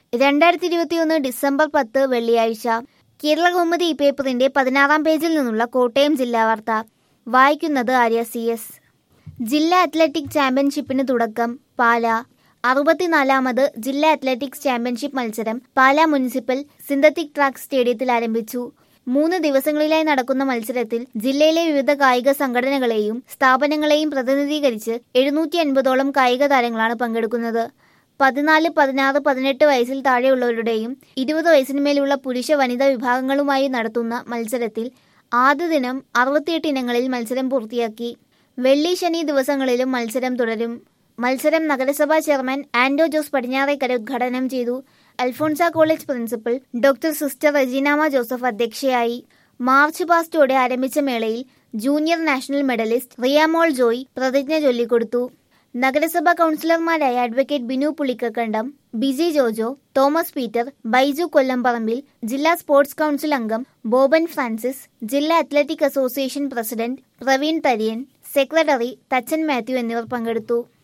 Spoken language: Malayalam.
രണ്ടായിരത്തി ഇരുപത്തിയൊന്ന് ഡിസംബർ പത്ത് വെള്ളിയാഴ്ച കേരള കൗമുദി ഈ പേപ്പറിന്റെ പതിനാറാം പേജിൽ നിന്നുള്ള കോട്ടയം ജില്ലാ വാർത്ത വായിക്കുന്നത് ആര്യ സി എസ് ജില്ലാ അത്ലറ്റിക് ചാമ്പ്യൻഷിപ്പിന് തുടക്കം പാല അറുപത്തിനാലാമത് ജില്ലാ അത്ലറ്റിക്സ് ചാമ്പ്യൻഷിപ്പ് മത്സരം പാല മുനിസിപ്പൽ സിന്തറ്റിക് ട്രാക്ക് സ്റ്റേഡിയത്തിൽ ആരംഭിച്ചു മൂന്ന് ദിവസങ്ങളിലായി നടക്കുന്ന മത്സരത്തിൽ ജില്ലയിലെ വിവിധ കായിക സംഘടനകളെയും സ്ഥാപനങ്ങളെയും പ്രതിനിധീകരിച്ച് എഴുന്നൂറ്റി അൻപതോളം കായിക താരങ്ങളാണ് പങ്കെടുക്കുന്നത് പതിനാല് പതിനാറ് പതിനെട്ട് വയസ്സിൽ താഴെയുള്ളവരുടെയും ഇരുപത് വയസ്സിന് മേലുള്ള പുരുഷ വനിതാ വിഭാഗങ്ങളുമായി നടത്തുന്ന മത്സരത്തിൽ ആദ്യ ദിനം അറുപത്തിയെട്ട് ഇനങ്ങളിൽ മത്സരം പൂർത്തിയാക്കി വെള്ളി ശനി ദിവസങ്ങളിലും മത്സരം തുടരും മത്സരം നഗരസഭാ ചെയർമാൻ ആൻഡോ ജോസ് പടിഞ്ഞാറേക്കര ഉദ്ഘാടനം ചെയ്തു Alphonsa college principal doctor sister Reginamma Joseph അധ്യക്ഷയായി മാർച്ച് പാസ്റ്റോടെ ആരംഭിച്ച മേളയിൽ junior national medallist Riyamol Joy പ്രതിജ്ഞ ചൊല്ലിക്കൊടുത്തു നഗരസഭാ കൗൺസിലർമാരായ advocate Binu Pulikkakandam Biji Jojo Thomas Peter Baiju Kollamparambil ജില്ലാ സ്പോർട്സ് കൗൺസിൽ അംഗം ബോബൻ ഫ്രാൻസിസ് ജില്ലാ athletic association president Praveen Thariyan secretary Thachan Mathew എന്നിവർ പങ്കെടുത്തു